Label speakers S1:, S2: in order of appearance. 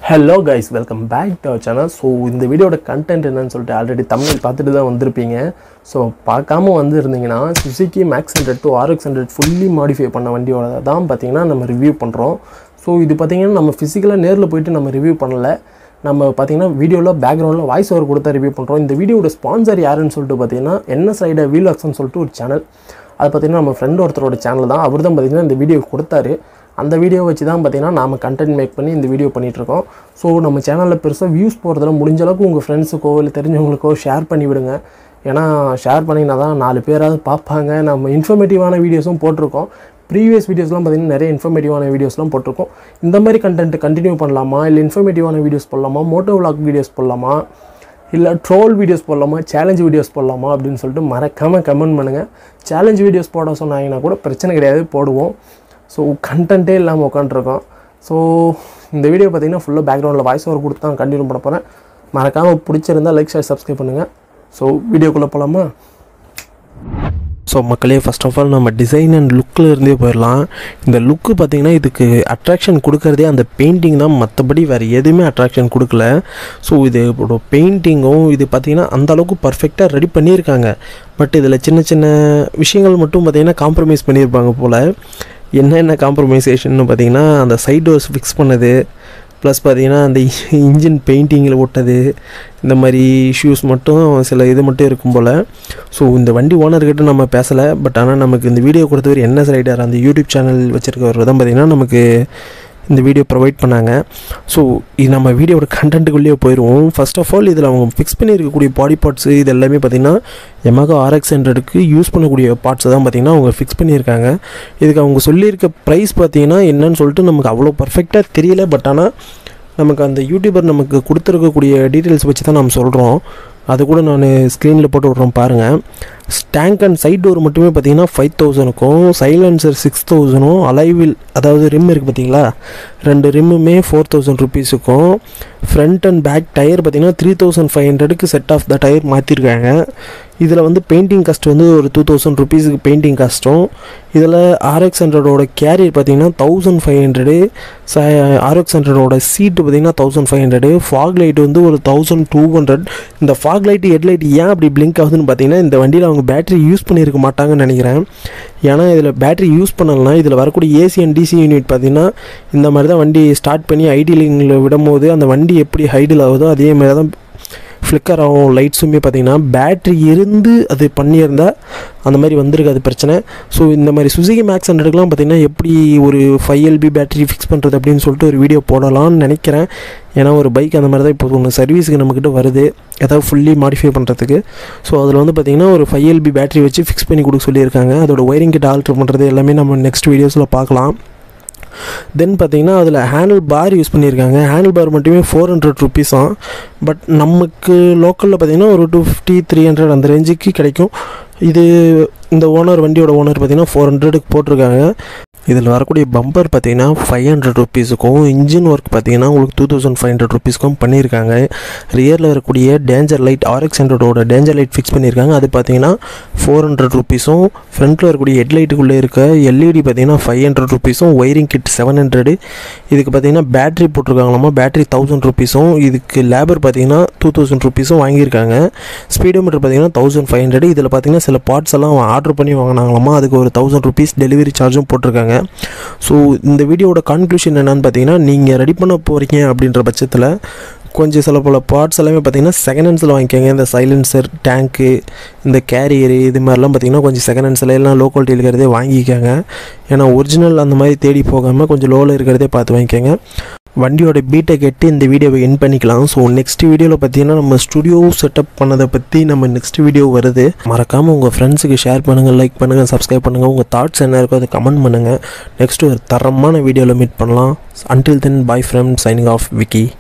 S1: hello guys welcome back to our channel so இந்த வீடியோட content என்னன்னு சொல்லிட்டு ஆல்ரெடி தமிழ் பார்த்துட்டு தான் வந்திருப்பீங்க ஸோ பார்க்காம வந்து இருந்தீங்கன்னா Suzuki Max hundred to RX hundred fully modify பண்ண வண்டியோட தான் பார்த்தீங்கன்னா நம்ம ரிவ்யூ பண்ணுறோம் ஸோ இது பார்த்தீங்கன்னா நம்ம ஃபிசிக்கலாக நேரில் போயிட்டு நம்ம ரிவ்யூ பண்ணல நம்ம பார்த்தீங்கன்னா வீடியோவில் பேக்ரவுண்டில் வாய்ஸ் ஓவர் கொடுத்தா ரிவ்யூ பண்ணுறோம் இந்த வீடியோட ஸ்பான்சர் யாருன்னு சொல்லிட்டு பார்த்தீங்கன்னா என்எஸ் ஐட வீலாக்ஸ்னு சொல்லிட்டு ஒரு சேனல் அது பார்த்தீங்கன்னா நம்ம ஃப்ரெண்ட் ஒருத்தரோட சேனல் தான் அவர் தான் பார்த்தீங்கன்னா இந்த வீடியோ கொடுத்தாரு அந்த வீடியோ வச்சு தான் பார்த்தீங்கன்னா நாம் கண்டென்ட் மேக் பண்ணி இந்த வீடியோ பண்ணிகிட்ருக்கோம் ஸோ நம்ம சேனலில் பெருசாக வியூஸ் போகிறதுல முடிஞ்ச அளவுக்கு உங்கள் ஃப்ரெண்ட்ஸுக்கோ இல்லை தெரிஞ்சவங்களுக்கோ ஷேர் பண்ணி விடுங்க ஏன்னா ஷேர் பண்ணிங்கன்னா தான் நாலு பேராவது பார்ப்பாங்க நம்ம இன்ஃபர்மேட்டிவான வீடியோஸும் போட்டிருக்கோம் ப்ரீவியஸ் வீடியோஸ்லாம் பார்த்தீங்கன்னா நிறைய இன்ஃபர்மேட்டிவான வீடியோஸ்லாம் போட்டிருக்கோம் இந்த மாதிரி கண்டென்ட் கண்டினியூ பண்ணலாமா இல்லை இன்ஃபர்மேட்டிவான வீடியோஸ் போடலாமா மோட்டோ விளாக் வீடியோஸ் போடலாமா இல்லை ட்ரோல் வீடியோஸ் போடலாமா சேலஞ்ச் வீடியோஸ் போடலாமா அப்படின்னு சொல்லிட்டு மறக்காமல் கமெண்ட் பண்ணுங்கள் சேலஞ்ச் வீடியோஸ் போட சொன்னாங்கன்னா கூட பிரச்சனை கிடையாது போடுவோம் ஸோ கண்டென்ட்டே இல்லாமல் உட்காண்ட்ருக்கோம் ஸோ இந்த வீடியோ பார்த்தீங்கன்னா ஃபுல்லாக பேக்ரவுண்டில் வாய்ஸ் ஓவர் கொடுத்து தான் கண்டினியூ பண்ண போகிறேன் மறக்காமல் பிடிச்சிருந்தா லைக் ஷேர் சப்ஸ்கிரைப் பண்ணுங்கள் ஸோ வீடியோக்குள்ளே போகலாமா ஸோ மக்களே ஃபஸ்ட் ஆஃப் ஆல் நம்ம டிசைன் அண்ட் லுக்கில் இருந்தே போயிடலாம் இந்த லுக்கு பார்த்திங்கன்னா இதுக்கு அட்ராக்ஷன் கொடுக்கறதே அந்த பெயிண்டிங் தான் மற்றபடி வேறு எதுவுமே அட்ராக்ஷன் கொடுக்கல ஸோ இது இதோட பெயிண்டிங்கும் இது பார்த்திங்கன்னா அந்த அளவுக்கு பர்ஃபெக்டாக ரெடி பண்ணியிருக்காங்க பட் இதில் சின்ன சின்ன விஷயங்கள் மட்டும் பார்த்திங்கன்னா காம்ப்ரமைஸ் பண்ணியிருப்பாங்க போல் என்னென்ன காம்ப்ரமைசேஷன் பார்த்தீங்கன்னா அந்த சைட் டோர்ஸ் ஃபிக்ஸ் பண்ணது ப்ளஸ் பார்த்தீங்கன்னா அந்த இன்ஜின் பெயிண்டிங்கில் ஒட்டது இந்த மாதிரி இஷ்யூஸ் மட்டும் சில இது மட்டும் இருக்கும் போல் ஸோ இந்த வண்டி ஓனர்கிட்ட நம்ம பேசலை பட் ஆனால் நமக்கு இந்த வீடியோ கொடுத்தவர் என்ன ரைடர் அந்த யூடியூப் சேனல் வச்சுருக்கவர் தான் பார்த்திங்கன்னா நமக்கு இந்த வீடியோ ப்ரொவைட் பண்ணாங்க ஸோ இது நம்ம வீடியோட கண்டென்ட்டுக்குள்ளேயே போயிடுவோம் ஃபர்ஸ்ட் ஆஃப் ஆல் இதில் அவங்க ஃபிக்ஸ் பண்ணியிருக்கக்கூடிய பாடி பார்ட்ஸு இது எல்லாமே பார்த்திங்கன்னா எமாக ஆர்எக்ஸ் ஹண்ட்ரடுக்கு யூஸ் பண்ணக்கூடிய பார்ட்ஸ் தான் பார்த்திங்கன்னா அவங்க ஃபிக்ஸ் பண்ணியிருக்காங்க இதுக்கு அவங்க சொல்லியிருக்க ப்ரைஸ் பார்த்திங்கன்னா என்னன்னு சொல்லிட்டு நமக்கு அவ்வளோ பர்ஃபெக்டாக தெரியல பட் ஆனால் நமக்கு அந்த யூடியூபர் நமக்கு கொடுத்துருக்கக்கூடிய டீட்டெயில்ஸ் வச்சு தான் நம்ம சொல்கிறோம் அது கூட நான் ஸ்க்ரீனில் போட்டு விட்றோம் பாருங்கள் ஸ்டேங்க் அண்ட் சைட் டோர் மட்டுமே பார்த்தீங்கன்னா ஃபைவ் தௌசண்ட்க்கும் சைலன்சர் சிக்ஸ் தௌசண்டும் அலைவில் அதாவது ரிம் இருக்குது பார்த்தீங்களா ரெண்டு ரிம்முமே ஃபோர் தௌசண்ட் ருபீஸுக்கும் ஃப்ரண்ட் அண்ட் பேக் டயர் பார்த்தீங்கன்னா த்ரீ தௌசண்ட் ஃபைவ் ஹண்ட்ரடுக்கு செட் ஆஃப் த டயர் மாற்றிருக்காங்க இதில் வந்து பெயிண்டிங் காஸ்ட் வந்து ஒரு டூ தௌசண்ட் ருபீஸுக்கு பெயிண்டிங் காஸ்ட்டும் இதில் ஆர்எக்ஸ் ஹண்ட்ரடோட கேரியர் பார்த்தீங்கன்னா தௌசண்ட் ஃபைவ் ஹண்ட்ரடு ச ஆர்எக்ஸ் ஹண்ட்ரடோட சீட்டு பார்த்தீங்கன்னா thousand five hundred fog light வந்து ஒரு தௌசண்ட் டூ ஹண்ட்ரட் இந்த ஃபாக் லைட்டு ஹெட்லைட் ஏன் அப்படி பிளிங்க் ஆகுதுன்னு பார்த்தீங்கன்னா இந்த வண்டியில் அவங்க பேட்டரி யூஸ் பண்ணியிருக்க மாட்டாங்கன்னு நினைக்கிறேன் ஏன்னா இதில் பேட்டரி யூஸ் பண்ணலனா இதில் வரக்கூடிய ஏசி அண்ட் டிசி யூனிட் பார்த்தீங்கன்னா இந்த மாதிரி தான் வண்டி ஸ்டார்ட் பண்ணி ஐடிலிங்கில் விடும்போது அந்த வண்டி எப்படி ஹைடில் ஆகுதோ அதே மாதிரி தான் ஃப்ளிக்கர் ஆகும் லைட்ஸுமே பார்த்திங்கன்னா பேட்ரி இருந்து அது பண்ணியிருந்தால் அந்த மாதிரி வந்திருக்கு அது பிரச்சனை ஸோ இந்த மாதிரி சுசுகி மேக்ஸ் ஹண்ட்ரடுக்குலாம் பார்த்திங்கன்னா எப்படி ஒரு ஃபைவ் எல்பி பேட்டரி ஃபிக்ஸ் பண்ணுறது அப்படின்னு சொல்லிட்டு ஒரு வீடியோ போடலாம்னு நினைக்கிறேன் ஏன்னா ஒரு பைக் அந்த மாதிரி தான் இப்போ ஒன்று சர்வீஸுக்கு நம்மக்கிட்ட வருது ஏதாவது ஃபுல்லி மாடிஃபை பண்ணுறதுக்கு ஸோ அதில் வந்து பார்த்திங்கன்னா ஒரு ஃபைவ் எல்பி பேட்டரி வச்சு ஃபிக்ஸ் பண்ணி கொடுக்க சொல்லியிருக்காங்க அதோட ஒயரிங் கிட்ட ஆல்ட்ரு பண்ணுறது எல்லாமே நம்ம நெக்ஸ்ட் வீடியோஸில் பார்க்கலாம் தென் பார்த்தீங்கன்னா அதில் ஹேண்டில் பார் யூஸ் பண்ணியிருக்காங்க ஹேண்டில் பார் மட்டுமே ஃபோர் ஹண்ட்ரட் ருபீஸாம் பட் நமக்கு லோக்கலில் பார்த்தீங்கன்னா ஒரு டூ ஃபிஃப்டி த்ரீ ஹண்ட்ரட் அந்த ரேஞ்சுக்கு கிடைக்கும் இது இந்த ஓனர் வண்டியோட ஓனர் பார்த்தீங்கன்னா ஃபோர் ஹண்ட்ரடுக்கு போட்டிருக்காங்க இதில் வரக்கூடிய பம்பர் பார்த்தீங்கன்னா ஃபைவ் ஹண்ட்ரட் ருபீஸுக்கும் இன்ஜின் ஒர்க் பார்த்தீங்கன்னா உங்களுக்கு டூ தௌசண்ட் ஃபைவ் ஹண்ட்ரட் ருபீஸ்க்கும் பண்ணியிருக்காங்க ரியரில் வரக்கூடிய டேஞ்சர் லைட் ஆர்எக்ஸ் ஹண்ட்ரடோட டேஞ்சர் லைட் ஃபிக்ஸ் பண்ணியிருக்காங்க அது பார்த்தீங்கன்னா ஃபோர் ஹண்ட்ரட் ருபீஸும் ஃப்ரண்ட்டில் வரக்கூடிய ஹெட்லைட்டுக்குள்ளே இருக்க எல்இடி பார்த்தீங்கன்னா ஃபைவ் ஹண்ட்ரட் ருபீஸும் ஒயரிங் கிட் செவன் ஹண்ட்ரடு இதுக்கு பார்த்தீங்கன்னா பேட்டரி போட்டிருக்காங்களாமா பேட்டரி தௌசண்ட் ருபீஸும் இதுக்கு லேபர் பார்த்தீங்கன்னா டூ தௌசண்ட் ருபீஸும் வாங்கியிருக்காங்க ஸ்பீடோமீட்டர் பார்த்தீங்கன்னா தௌசண்ட் ஃபைவ் ஹண்ட்ரட் இதில் பார்த்தீங்கன்னா சில பார்ட்ஸ் எல்லாம் ஆர்டர் பண்ணி வாங்கினாங்களாமா அதுக்கு ஒரு தௌசண்ட் ருபீஸ் டெலிவரி சார்ஜும் போட்டிருக்காங்க ஸோ இந்த வீடியோட கன்க்ளூஷன் என்னென்னு பார்த்தீங்கன்னா நீங்கள் ரெடி பண்ண போகிறீங்க அப்படின்ற பட்சத்தில் கொஞ்சம் சில பல பார்ட்ஸ் எல்லாமே பார்த்தீங்கன்னா செகண்ட் ஹேண்ட்ஸில் வாங்கிக்கோங்க இந்த சைலன்சர் டேங்க்கு இந்த கேரியரு இது மாதிரிலாம் பார்த்தீங்கன்னா கொஞ்சம் செகண்ட் ஹேண்ட்ஸில் எல்லாம் லோ குவாலிட்டி இருக்கிறதே வாங்கிக்கோங்க ஏன்னா ஒரிஜினல் அந்த மாதிரி தேடி போகாமல் கொஞ்சம் லோவில் இருக்கிறதே பார்த்து வாங்கிக்கோங்க வண்டியோட பீட்டை கேட்டு இந்த வீடியோவை என் பண்ணிக்கலாம் ஸோ நெக்ஸ்ட் வீடியோவில் பார்த்தீங்கன்னா நம்ம ஸ்டுடியோ செட்டப் பண்ணதை பற்றி நம்ம நெக்ஸ்ட் வீடியோ வருது மறக்காமல் உங்கள் ஃப்ரெண்ட்ஸுக்கு ஷேர் பண்ணுங்கள் லைக் பண்ணுங்கள் சப்ஸ்கிரைப் பண்ணுங்கள் உங்கள் தாட்ஸ் என்ன இருக்கோ அதை கமெண்ட் பண்ணுங்கள் நெக்ஸ்ட் ஒரு தரமான வீடியோவில் மீட் பண்ணலாம் until then bye friend signing off Vicky